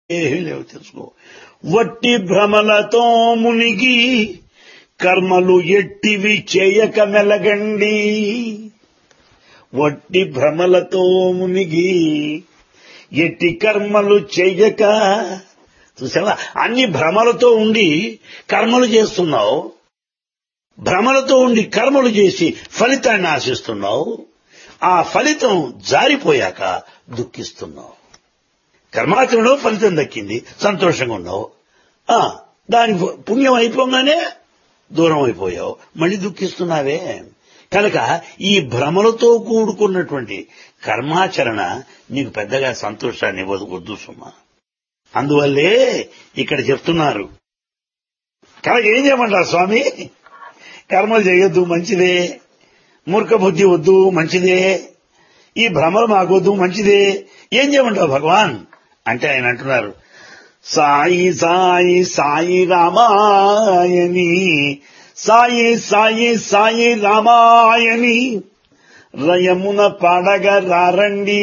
ఏమీ లేవు తెలుసుకో వట్టి భ్రమలతో మునిగి కర్మలు ఎట్టివి చేయక మెలగండి వట్టి భ్రమలతో మునిగి ఎట్టి కర్మలు చెయ్యక చూసావా అన్ని భ్రమలతో ఉండి కర్మలు చేస్తున్నావు భ్రమలతో ఉండి కర్మలు చేసి ఫలితాన్ని ఆశిస్తున్నావు ఆ ఫలితం జారిపోయాక దుఃఖిస్తున్నావు కర్మాచరణలో ఫలితం దక్కింది సంతోషంగా ఉన్నావు ఆ దాని పుణ్యం అయిపోగానే దూరం అయిపోయావు మళ్ళీ దుఃఖిస్తున్నావే కనుక ఈ భ్రమలతో కూడుకున్నటువంటి కర్మాచరణ నీకు పెద్దగా సంతోషాన్ని ఇవ్వదు వద్దు సుమా అందువల్లే ఇక్కడ చెప్తున్నారు కనుక ఏం చేయమంటారు స్వామి కర్మలు చేయొద్దు మంచిదే మూర్ఖ బుద్ధి వద్దు మంచిదే ఈ భ్రమలు మాకొద్దు మంచిదే ఏం చేయమంటావు భగవాన్ అంటే ఆయన అంటున్నారు సాయి సాయి సాయి రామాయని సాయి సాయి సాయి రామాయని రయమున పాడగరారండి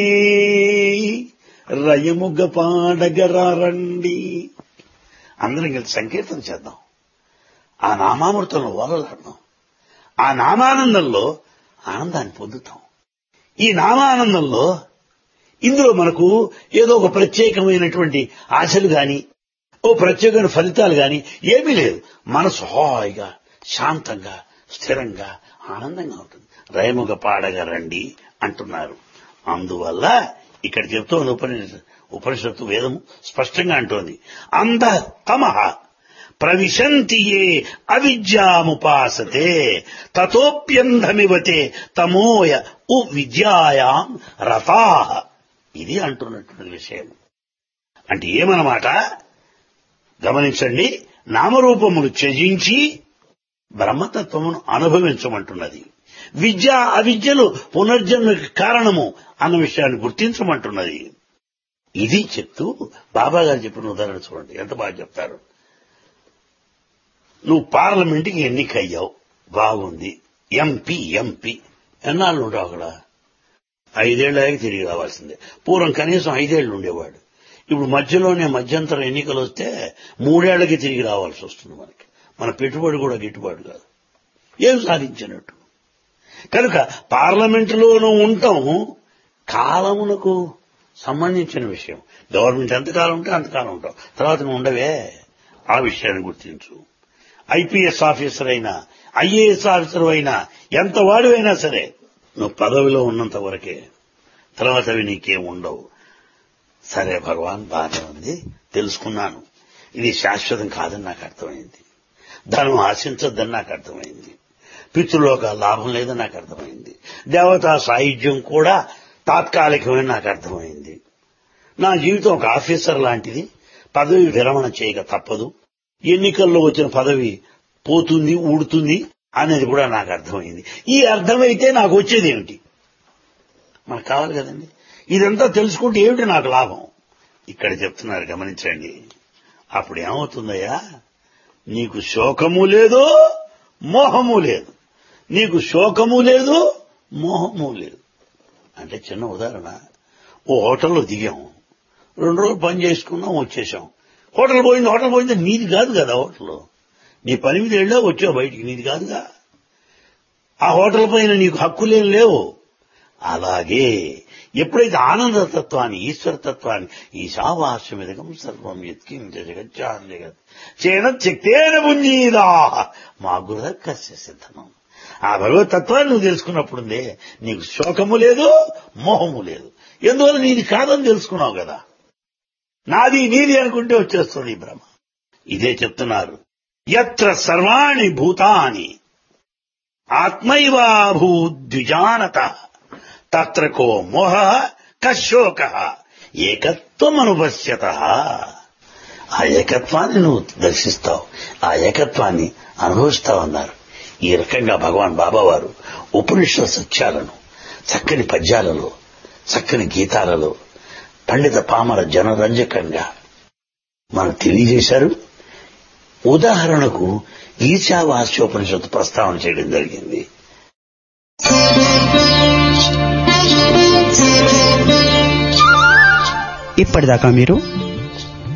రయముగ పాడగరారండి అందరం కలిసి సంకీర్తన చేద్దాం ఆ నామామృతంలో ఓలలాడదాం ఆ నామానందంలో ఆనందాన్ని పొందుతాం ఈ నామానందంలో ఇందులో మనకు ఏదో ఒక ప్రత్యేకమైనటువంటి ఆశలు గాని ఓ ప్రత్యేకమైన ఫలితాలు గాని ఏమీ లేదు మనసు హాయిగా శాంతంగా స్థిరంగా ఆనందంగా ఉంటుంది రైముగ పాడగా రండి అంటున్నారు అందువల్ల ఇక్కడ చెప్తోంది ఉపనిషత్తు ఉపనిషత్తు వేదము స్పష్టంగా అంటోంది అంధ తమః ప్రవిశంతి ఏ అవిద్యాముపాసతే తతోప్యంధమివతే తమోయ ఉ విద్యాయాం రతా ఇది అంటున్నటువంటి విషయం అంటే ఏమన్నమాట గమనించండి నామరూపములు త్యజించి బ్రహ్మతత్వమును అనుభవించమంటున్నది విద్య అవిద్యలు పునర్జన్మకి కారణము అన్న విషయాన్ని గుర్తించమంటున్నది ఇది చెప్తూ బాబా గారు చెప్పిన ఉదాహరణ చూడండి ఎంత బాగా చెప్తారు నువ్వు పార్లమెంట్కి ఎన్నికయ్యావు బాగుంది ఎంపీ ఎంపీ ఎన్నాళ్ళు ఉండవు అక్కడ ఐదేళ్లకి తిరిగి రావాల్సిందే పూర్వం కనీసం ఐదేళ్లు ఉండేవాడు ఇప్పుడు మధ్యలోనే మధ్యంతర ఎన్నికలు వస్తే మూడేళ్లకి తిరిగి రావాల్సి వస్తుంది మనకి మన పెట్టుబడి కూడా గిట్టుబాటు కాదు ఏం సాధించినట్టు కనుక పార్లమెంటులోనూ ఉంటాం కాలమునకు సంబంధించిన విషయం గవర్నమెంట్ ఎంతకాలం ఉంటే అంతకాలం ఉంటాం తర్వాత నువ్వు ఉండవే ఆ విషయాన్ని గుర్తించు ఐపీఎస్ ఆఫీసర్ అయినా ఐఏఎస్ ఆఫీసర్ అయినా ఎంత వాడివైనా సరే నువ్వు పదవిలో ఉన్నంత వరకే తర్వాత అవి నీకేం ఉండవు సరే భగవాన్ బాగానే ఉంది తెలుసుకున్నాను ఇది శాశ్వతం కాదని నాకు అర్థమైంది ధనం ఆశించొద్దని నాకు అర్థమైంది పితృలోక లాభం లేదని నాకు అర్థమైంది దేవతా సాయుధ్యం కూడా తాత్కాలికమని నాకు అర్థమైంది నా జీవితం ఒక ఆఫీసర్ లాంటిది పదవి విరమణ చేయక తప్పదు ఎన్నికల్లో వచ్చిన పదవి పోతుంది ఊడుతుంది అనేది కూడా నాకు అర్థమైంది ఈ అర్థమైతే నాకు వచ్చేది ఏమిటి మనకు కావాలి కదండి ఇదంతా తెలుసుకుంటే ఏమిటి నాకు లాభం ఇక్కడ చెప్తున్నారు గమనించండి అప్పుడు ఏమవుతుందయ్యా నీకు శోకము లేదు మోహము లేదు నీకు శోకము లేదు మోహము లేదు అంటే చిన్న ఉదాహరణ ఓ హోటల్లో దిగాం రెండు రోజులు పని చేసుకున్నాం వచ్చేసాం హోటల్ పోయింది హోటల్ పోయింది నీది కాదు కదా హోటల్ నీ పని మీద వెళ్ళావు వచ్చావు బయటికి నీది కాదుగా ఆ హోటల్ పైన నీకు హక్కులేం లేవు అలాగే ఎప్పుడైతే ఆనందతత్వాన్ని ఈశ్వరతత్వాన్ని ఈశావాస్యమిదకం సర్వం ఎత్కించ జగజ్జాన్ జగత్ చేన శక్తేన పుంజీదా మా గురుద కస్య సిద్ధనం ఆ భగవతత్వాన్ని నువ్వు తెలుసుకున్నప్పుడుందే నీకు శోకము లేదు మోహము లేదు ఎందువల్ల నీది కాదని తెలుసుకున్నావు కదా నాది నీది అనుకుంటే వచ్చేస్తుంది ఈ భ్రమ ఇదే చెప్తున్నారు ఎత్ర సర్వాణి భూతాని ఆత్మైవాభూద్విజానత తత్ర కో మోహ కశోక ఏకత్వమనుపశ్యత ఆ ఏకత్వాన్ని నువ్వు దర్శిస్తావు ఆ ఏకత్వాన్ని అనుభవిస్తావన్నారు ఈ రకంగా భగవాన్ బాబావారు ఉపనిషత్ సత్యాలను చక్కని పద్యాలలో చక్కని గీతాలలో పండిత పామర జనరంజకంగా మనకు తెలియజేశారు ఉదాహరణకు ఈశావాస్యోపనిషత్తు ప్రస్తావన చేయడం జరిగింది ఇప్పటిదాకా మీరు